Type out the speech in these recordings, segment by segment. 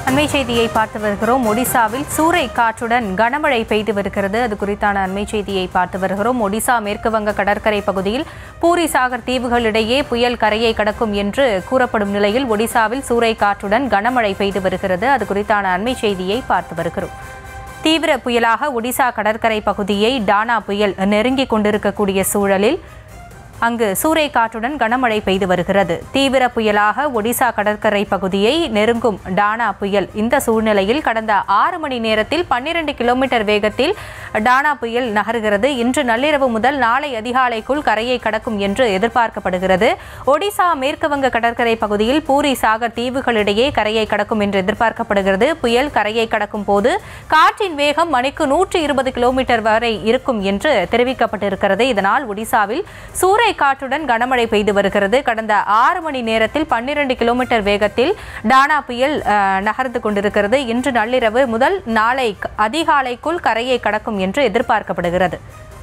அண்மை செய்தியை பார்த்து வருகிறோம் ஒடிசாவில் சூறை காற்றுடன் கனமழை பெய்து வருகிறது அது குறித்தான அண்மை செய்தியை பார்த்து வருகிறோம் ஒடிசா மேற்கு வங்க கடற்கரை பகுதியில் பூரி சாகர் தீவுகளிடையே புயல் கரையை கடக்கும் என்று கூறப்படும் நிலையில் ஒடிசாவில் சூறை காற்றுடன் கனமழை பெய்து வருகிறது அது குறித்தான அண்மை செய்தியை பார்த்து வருகிறோம் தீவிர புயலாக ஒடிசா கடற்கரை பகுதியை டானா புயல் நெருங்கிக் கொண்டிருக்கக்கூடிய சூழலில் அங்கு சூறை காற்றுடன் கனமழை பெய்து வருகிறது தீவிர புயலாக ஒடிசா கடற்கரை பகுதியை நெருங்கும் டானா புயல் இந்த சூழ்நிலையில் கடந்த ஆறு மணி நேரத்தில் பன்னிரண்டு கிலோமீட்டர் வேகத்தில் டானா புயல் நகர்கிறது இன்று நள்ளிரவு முதல் நாளை அதிகாலைக்குள் கரையை கடக்கும் என்று எதிர்பார்க்கப்படுகிறது ஒடிசா மேற்கு வங்க கடற்கரை பகுதியில் பூரி சாகர் தீவுகளிடையே கரையை கடக்கும் என்று எதிர்பார்க்கப்படுகிறது புயல் கரையை கடக்கும் போது காற்றின் வேகம் மணிக்கு நூற்றி இருபது கிலோமீட்டர் வரை இருக்கும் என்று தெரிவிக்கப்பட்டிருக்கிறது இதனால் ஒடிசாவில் சூறை காற்றுடன் கனமழை பெய்து வருகிறது கடந்த ஆறு மணி நேரத்தில் பன்னிரண்டு கிலோமீட்டர் வேகத்தில் டானா புயல் அஹ், நகர்ந்து கொண்டிருக்கிறது இன்று நள்ளிரவு முதல் நாளை க- அதிகாலைக்குள் கரையை கடக்கும் என்று எதிர்பார்க்கப்படுகிறது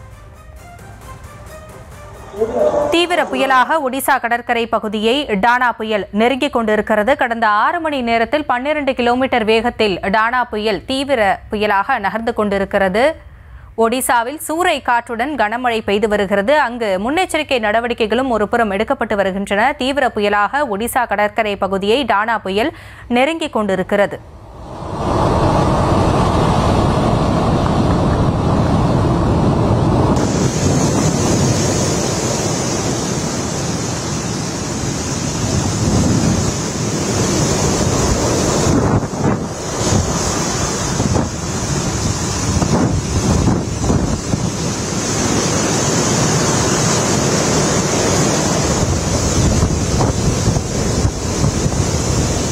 தீவிர புயலாக ஒடிசா கடற்கரை பகுதியை டானா புயல் நெருங்கிக் கொண்டிருக்கிறது கடந்த ஆறு மணி நேரத்தில் பன்னிரண்டு கிலோமீட்டர் வேகத்தில் டானா புயல் தீவிர புயலாக நகர்ந்து கொண்டிருக்கிறது ஒடிசாவில் சூறை காற்றுடன் கனமழை பெய்து வருகிறது அங்கு முன்னெச்சரிக்கை நடவடிக்கைகளும் ஒருபுறம் எடுக்கப்பட்டு வருகின்றன தீவிர புயலாக ஒடிசா கடற்கரை பகுதியை டானா புயல் நெருங்கிக் கொண்டிருக்கிறது